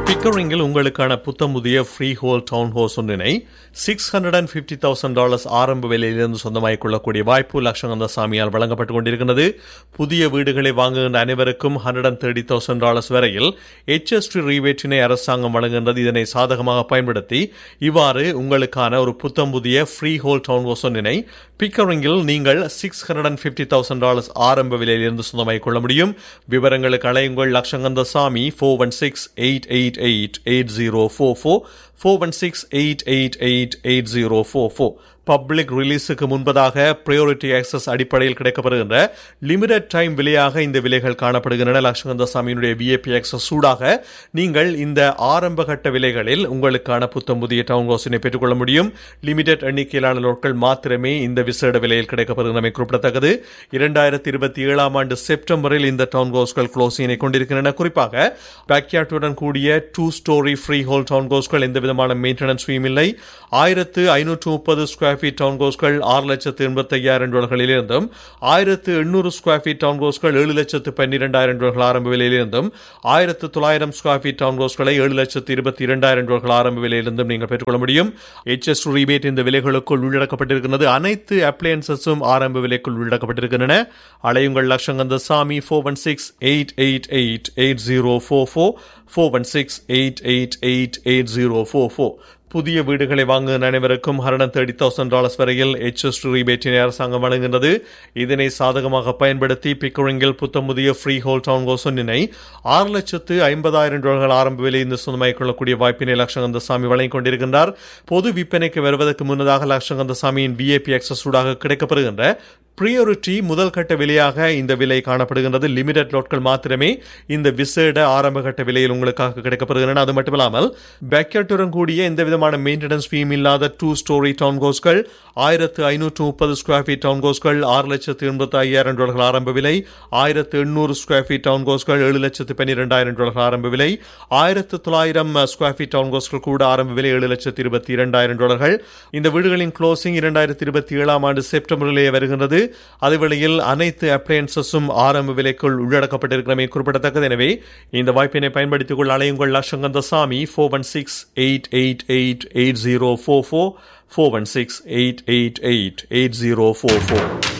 பிக்கரிங்கில் உங்களுக்கான புத்தம் புதிய ஃப்ரீ ஹோல் டவுன் ஹோஸ் ஒன்றினை six hundred and fifty thousand dollars ஆரம்ப விலையிலிருந்து சொந்தமாகிக் கொள்ளக்கூடிய வாய்ப்பு லட்சங்கந்த சாமியால் வழங்கப்பட்டுக் கொண்டிருக்கிறது புதிய வீடுகளை வாங்குகின்ற அனைவருக்கும் hundred and thirty thousand dollars வரையில் ஹெச்எஸ்டி ரீவேட்டினை அரசாங்கம் வழங்குகின்றது இதனை சாதகமாக பயன்படுத்தி இவ்வாறு உங்களுக்கான ஒரு புத்தம் புதிய ஃப்ரீ ஹோல் டவுன் ஹோஸ் ஒன்றினை பிக்கரிங்கில் நீங்கள் six hundred and fifty thousand dollars ஆரம்ப விலையிலிருந்து சொந்தமாகிக் கொள்ள முடியும் விவரங்களுக்கு அழையுங்கள் லட்சங்கந்த Sami four one six eight eight eight eight zero four four four one six eight eight eight eight zero four four public ரிலீஸுக்கு முன்பதாக ப்ரையாரிட்டி ஆக்சஸ் அடிப்படையில் கிடைக்கப்படுகின்ற லிமிடெட் டைம் விலையாக இந்த விலைகள் காணப்படுகின்றன லட்சகந்த சாமியினுடைய விஏபி ஆக்சஸ் சூடாக நீங்கள் இந்த ஆரம்ப கட்ட விலைகளில் உங்களுக்கான புத்தம் புதிய டவுன் ஹவுஸினை பெற்றுக்கொள்ள முடியும் லிமிடெட் எண்ணிக்கையிலான லோட்கள் மாத்திரமே இந்த விசேட விலையில் கிடைக்கப்படுகின்றமை குறிப்பிடத்தக்கது இரண்டாயிரத்தி இருபத்தி ஏழாம் ஆண்டு செப்டம்பரில் இந்த டவுன் ஹவுஸ்கள் க்ளோசிங்கினை கொண்டிருக்கின்றன குறிப்பாக பேக்யார்டுடன் கூடிய two storey freehold town ஹவுஸ்கள் எந்த விதமான மெயின்டெனன்ஸ் ஃபீம் இல்லை ஆயிரத்து ஐநூற்று முப்பது ஸ்கொயர் ஃபீட் டவுன் ஹவுஸ்கள் ஆறு லட்சத்து எண்பத்தி ஐயாயிரம் டாலர்களிலிருந்தும் ஆயிரத்து எண்ணூறு ஸ்கொயர் ஃபீட் டவுன் ஹவுஸ்கள் ஏழு லட்சத்து பன்னிரெண்டாயிரம் டாலர்கள் ஆரம்ப விலையிலிருந்தும் ஆயிரத்து தொள்ளாயிரம் ஸ்கொயர் ஃபீட் டவுன் ஹவுஸ்களை ஏழு லட்சத்து இருபத்தி இரண்டாயிரம் டாலர்கள் ஆரம்ப விலையிலிருந்தும் நீங்கள் பெற்றுக்கொள்ள முடியும் எச்எஸ் ரீபேட் இந்த விலைகளுக்குள் உள்ளடக்கப்பட்டிருக்கிறது அனைத்து அப்ளையன்சஸும் ஆரம்ப விலைக்குள் உள்ளடக்கப்பட்டிருக்கின்றன அலையுங்கள் லட்சங்கந்த Sami four one six eight eight eight eight zero four four four one six eight eight eight eight zero four four புதிய வீடுகளை வாங்குகிற அனைவருக்கும் ஹண்ட்ரட் தேர்ட்டி தௌசண்ட் டாலர்ஸ் வரையில் எச்எஸ் ரீபேட்டினை அரசாங்கம் வழங்குகின்றது இதனை சாதகமாக பயன்படுத்தி பிக்கரிங்கில் புத்தம் புதிய ஃப்ரீ ஹோல் டவுன் கோசொன்னினை ஆறு லட்சத்து ஐம்பதாயிரம் டாலர்கள் ஆரம்ப விலை இந்த சொந்தமாகிக் கொள்ளக்கூடிய வாய்ப்பினை லட்சங்கந்த சாமி வழங்கிக் கொண்டிருக்கின்றார் பொது விற்பனைக்கு வருவதற்கு முன்னதாக லட்சங்கந்த சாமியின் விஏபி ஆக்சஸ் ஊடாக கிடைக்கப்படுகின்ற பிரியோரிட்டி முதல் கட்ட விலையாக இந்த விலை காணப்படுகின்றது லிமிடெட் லோட்கள் மாத்திரமே இந்த விசேட ஆரம்ப கட்ட விலையில் உங்களுக்காக கிடைக்கப்படுகின்றன அது மட்டுமில்லாமல் பேக்கெட்டுடன் கூடிய எந்த விதமான மெயின்டெனன்ஸ் ஃபீம் இல்லாத டூ ஸ்டோரி டவுன் ஹவுஸ்கள் ஆயிரத்து ஐநூற்று முப்பது ஸ்கொயர் ஃபீட் டவுன் ஹவுஸ்கள் ஆறு லட்சத்து எண்பத்தி ஐயாயிரம் டாலர்கள் ஆரம்ப விலை ஆயிரத்து எண்ணூறு ஸ்கொயர் ஃபீட் டவுன் ஹவுஸ்கள் ஏழு லட்சத்து பன்னிரெண்டாயிரம் டாலர்கள் ஆரம்ப விலை ஆயிரத்து தொள்ளாயிரம் ஸ்கொயர் ஃபீட் டவுன் ஹவுஸ்கள் கூட ஆரம்ப விலை ஏழு லட்சத்து இருபத்தி இரண்டாயிரம் டாலர்கள் இந்த வீடுகளின் க்ளோசிங் இரண்டாயிரத்தி இருபத்தி ஏழாம் ஆண்டு செப்டம்பரிலேயே வருகின்றது அதேவேளையில் அனைத்து அப்ளையன்சஸும் ஆரம்ப விலைக்குள் உள்ளடக்கப்பட்டிருக்கிறமை குறிப்பிடத்தக்கது எனவே இந்த வாய்ப்பினை பயன்படுத்திக் கொள்ள அலையுங்கள் லட்சங்கந்த Sami four one six eight eight eight eight zero four four four one six eight eight eight eight zero four four